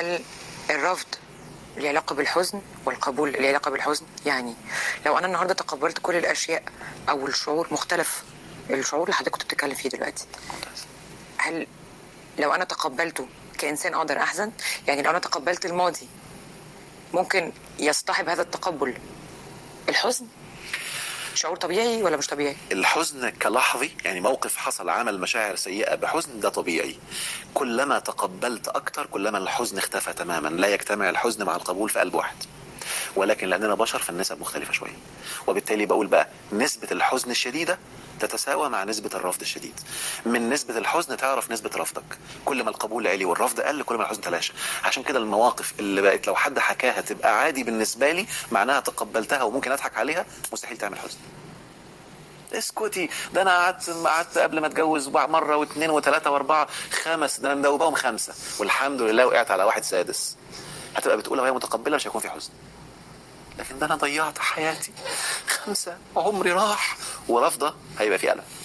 هل الرفض له علاقة بالحزن والقبول له علاقة بالحزن يعني لو أنا النهاردة تقبلت كل الأشياء أو الشعور مختلف الشعور اللي حضرتك كنت بتتكلم فيه دلوقتي هل لو أنا تقبلته كإنسان أقدر أحزن يعني لو أنا تقبلت الماضي ممكن يصطحب هذا التقبل الحزن شعور طبيعي ولا مش طبيعي الحزن كلحظي يعني موقف حصل عمل مشاعر سيئة بحزن ده طبيعي كلما تقبلت أكتر كلما الحزن اختفى تماما لا يجتمع الحزن مع القبول في قلب واحد ولكن لأننا بشر فالنسب مختلفة شوية وبالتالي بقول بقى نسبة الحزن الشديدة تتساوى مع نسبة الرفض الشديد من نسبة الحزن تعرف نسبة رفضك كل ما القبول عالي والرفض قل كل ما الحزن تلاشى عشان كده المواقف اللي بقت لو حد حكاها تبقى عادي بالنسبة لي معناها تقبلتها وممكن أضحك عليها مستحيل تعمل حزن اسكتي ده انا قعدت قعدت قبل ما اتجوز مره واثنين وثلاثه واربعه خمس ده انا مدوباهم خمسه والحمد لله وقعت على واحد سادس هتبقى بتقولها وهي متقبله مش هيكون في حزن لكن ده انا ضيعت حياتي خمسه وعمري راح ورافضه هيبقى في قلق